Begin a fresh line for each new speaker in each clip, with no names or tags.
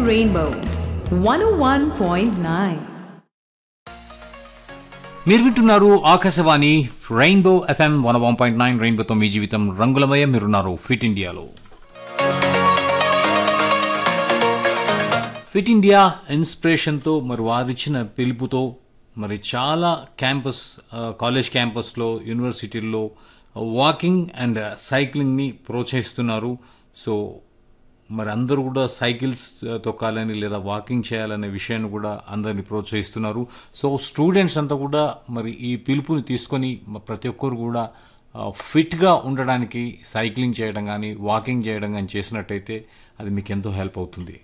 Rainbow 101.9.
మీరు వింటున్నారు Akashvani Rainbow FM one one point nine రెయిన్బోతో మీ జీవితం రంగులమయం మీరున్నారు ఫిట్ ఇండియాలో ఫిట్ ఇండియా ఇన్స్పిరేషన్తో మరి వారిచ్చిన పిలుపుతో మరి చాలా క్యాంపస్ ఆ, కాలేజ్ క్యాంపస్లో యూనివర్సిటీల్లో వాకింగ్ అండ్ సైక్లింగ్ని ప్రోత్సహిస్తున్నారు సో మరి అందరూ కూడా సైకిల్స్ ఆ, తొక్కాలని లేదా వాకింగ్ చేయాలనే విషయాన్ని కూడా అందరిని ప్రోత్సహిస్తున్నారు సో స్టూడెంట్స్ అంతా కూడా మరి ఈ పిలుపుని తీసుకొని మ- ప్రతి ఒక్కరు కూడా ఆ, ఫిట్గా ఉండడానికి సైక్లింగ్ చేయడం కానీ వాకింగ్ చేయడం కానీ చేసినట్టయితే అది మీకు ఎంతో హెల్ప్ అవుతుంది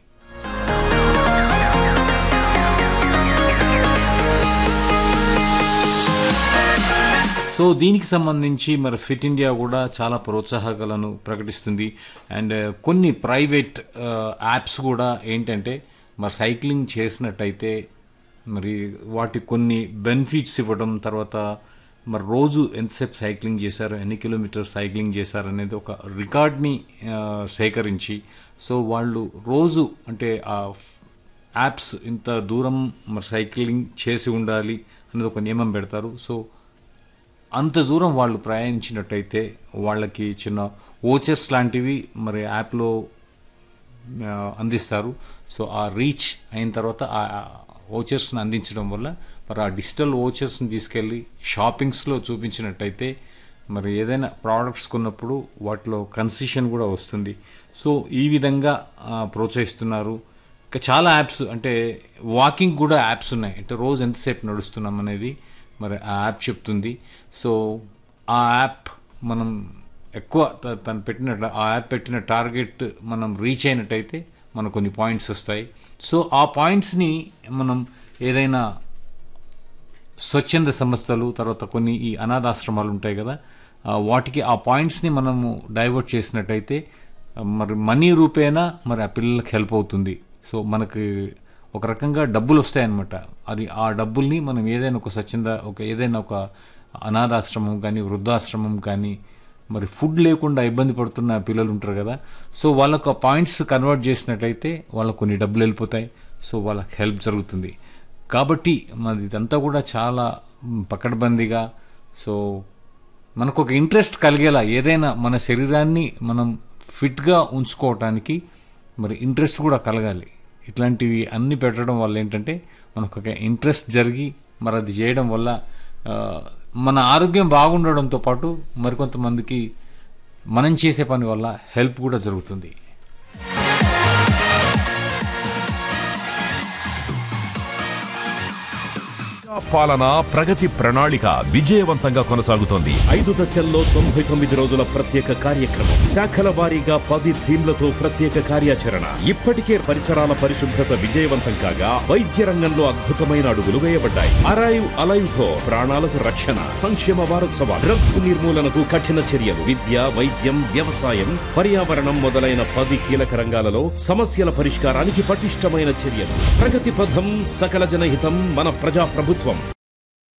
సో దీనికి సంబంధించి మరి ఫిట్ ఇండియా కూడా చాలా ప్రోత్సాహకాలను ప్రకటిస్తుంది అండ్ కొన్ని ప్రైవేట్ యాప్స్ కూడా ఏంటంటే మరి సైక్లింగ్ చేసినట్టయితే మరి వాటి కొన్ని బెనిఫిట్స్ ఇవ్వడం తర్వాత మరి రోజు ఎంతసేపు సైక్లింగ్ చేశారు ఎన్ని కిలోమీటర్ సైక్లింగ్ చేశారు అనేది ఒక రికార్డ్ని ఆ, సేకరించి సో వాళ్ళు రోజు అంటే ఆ యాప్స్ ఇంత దూరం మరి సైక్లింగ్ చేసి ఉండాలి అనేది ఒక నియమం పెడతారు సో అంత దూరం వాళ్ళు ప్రయాణించినట్టయితే వాళ్ళకి చిన్న ఓచర్స్ లాంటివి మరి యాప్లో ఆ, అందిస్తారు సో ఆ రీచ్ అయిన తర్వాత ఆ ఓచర్స్ని అందించడం వల్ల మరి ఆ డిజిటల్ ఓచర్స్ని తీసుకెళ్ళి షాపింగ్స్లో చూపించినట్టయితే మరి ఏదైనా ప్రోడక్ట్స్ కొన్నప్పుడు వాటిలో కన్సెషన్ కూడా వస్తుంది సో ఈ విధంగా ఆ, ప్రోత్సహిస్తున్నారు ఇంకా చాలా యాప్స్ అంటే వాకింగ్ కూడా యాప్స్ ఉన్నాయి అంటే రోజు ఎంతసేపు నడుస్తున్నాం అనేది మరి ఆ యాప్ చెప్తుంది సో ఆ యాప్ మనం ఎక్కువ త- తను పెట్టిన ఆ యాప్ పెట్టిన టార్గెట్ మనం రీచ్ అయినట్టయితే మనకు కొన్ని పాయింట్స్ వస్తాయి సో ఆ పాయింట్స్ని మనం ఏదైనా స్వచ్ఛంద సంస్థలు తర్వాత కొన్ని ఈ అనాథాశ్రమాలు ఉంటాయి కదా ఆ వాటికి ఆ పాయింట్స్ని మనము డైవర్ట్ చేసినట్టయితే ఆ, మరి మనీ రూపేనా మరి ఆ పిల్లలకి హెల్ప్ అవుతుంది సో మనకి ఒక రకంగా డబ్బులు వస్తాయన్నమాట అది ఆ డబ్బుల్ని మనం ఏదైనా ఒక స్వచ్ఛంద ఒక ఏదైనా ఒక అనాథాశ్రమం కానీ వృద్ధాశ్రమం కానీ మరి ఫుడ్ లేకుండా ఇబ్బంది పడుతున్న పిల్లలు ఉంటారు కదా సో వాళ్ళకు ఆ పాయింట్స్ కన్వర్ట్ చేసినట్టయితే వాళ్ళకు కొన్ని డబ్బులు వెళ్ళిపోతాయి సో వాళ్ళకి హెల్ప్ జరుగుతుంది కాబట్టి మనది ఇదంతా కూడా చాలా మ్, పకడ్బందీగా సో మనకు ఒక ఇంట్రెస్ట్ కలిగేలా ఏదైనా మన శరీరాన్ని మనం ఫిట్గా ఉంచుకోవటానికి మరి ఇంట్రెస్ట్ కూడా కలగాలి ఇట్లాంటివి అన్ని పెట్టడం వల్ల ఏంటంటే మనకు ఒక ఇంట్రెస్ట్ జరిగి మరి అది చేయడం వల్ల ఆ, మన ఆరోగ్యం బాగుండడంతో పాటు మరికొంతమందికి మనం చేసే పని వల్ల హెల్ప్ కూడా జరుగుతుంది
పాలన ప్రగతి ప్రణాళిక విజయవంతంగా కొనసాగుతోంది
ఐదు దశల్లో తొంభై తొమ్మిది రోజుల ప్రత్యేక కార్యక్రమం శాఖల వారీగా పది థీమ్లతో ప్రత్యేక కార్యాచరణ ఇప్పటికే పరిసరాల పరిశుభ్రత విజయవంతం కాగా వైద్య రంగంలో అద్భుతమైన అడుగులు వేయబడ్డాయి అరైవ్ అలైవ్ తో ప్రాణాలకు రక్షణ సంక్షేమ వారోత్సవాలు డ్రగ్స్ నిర్మూలనకు కఠిన చర్యలు విద్య వైద్యం వ్యవసాయం పర్యావరణం మొదలైన పది కీలక రంగాలలో సమస్యల పరిష్కారానికి పటిష్టమైన చర్యలు ప్రగతి పథం సకల జనహితం మన ప్రజా ప్రభుత్వం